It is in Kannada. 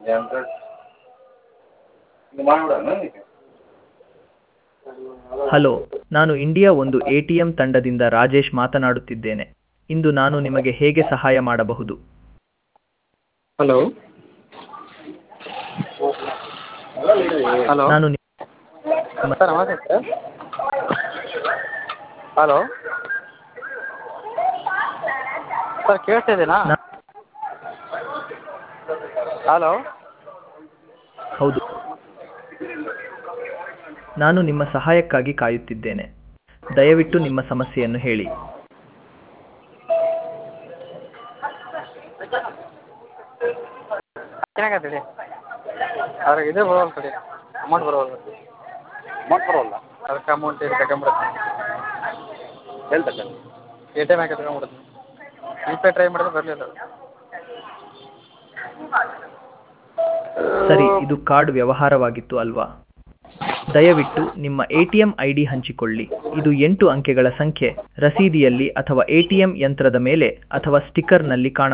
ಹಲೋ ನಾನು ಇಂಡಿಯಾ ಒಂದು ಎ ಟಿ ಎಂ ತಂಡದಿಂದ ರಾಜೇಶ್ ಮಾತನಾಡುತ್ತಿದ್ದೇನೆ ಇಂದು ನಾನು ನಿಮಗೆ ಹೇಗೆ ಸಹಾಯ ಮಾಡಬಹುದು ಹಲೋ ಹಲೋ ನಾನು ನಿ- ಸರ್ ನಮಸ್ತೆ ಸರ್ ಹಲೋ ಸರ್ ಕೇಳಿಸ್ತಿದ್ದೀನಾ ನಾ- ಹಲೋ ಹೌದು ನಾನು ನಿಮ್ಮ ಸಹಾಯಕ್ಕಾಗಿ ಕಾಯುತ್ತಿದ್ದೇನೆ ದಯವಿಟ್ಟು ನಿಮ್ಮ ಸಮಸ್ಯೆಯನ್ನು ಹೇಳಿ ಏನಾಗತ್ತೆ ಅದ್ರಾಗ ಇದು ಬರೋಲ್ಲ ಕಡೆ ಅಮೌಂಟ್ ಬರೋಲ್ಲ ಅಮೌಂಟ್ ಬರೋಲ್ಲ ಅದಕ್ಕೆ ಅಮೌಂಟ್ ಇದು ತಗೊಂಬಿಡುತ್ತೆ ಎಲ್ಲಿ ತಗೊಂಡು ಎ ಟಿ ಎಮ್ ಹಾಕಿ ತಗೊಂಬಿಡುತ್ತೆ ಯು ಪಿ ಐ ಟ್ರೈ ಮಾಡಿದ್ರೆ ಬರಲಿಲ್ಲ ಸರಿ ಇದು ಕಾರ್ಡ್ ವ್ಯವಹಾರವಾಗಿತ್ತು ಅಲ್ವಾ ದಯವಿಟ್ಟು ನಿಮ್ಮ A T M I D ಹಂಚಿಕೊಳ್ಳಿ ಇದು ಎಂಟು ಅಂಕೆಗಳ ಸಂಖ್ಯೆ ರಸೀದಿಯಲ್ಲಿ ಅಥವಾ ಎ ಟಿ ಎಂ ಯಂತ್ರದ ಮೇಲೆ ಅಥವಾ ಸ್ಟಿಕ್ಕರ್ನಲ್ಲಿ ಕಾಣ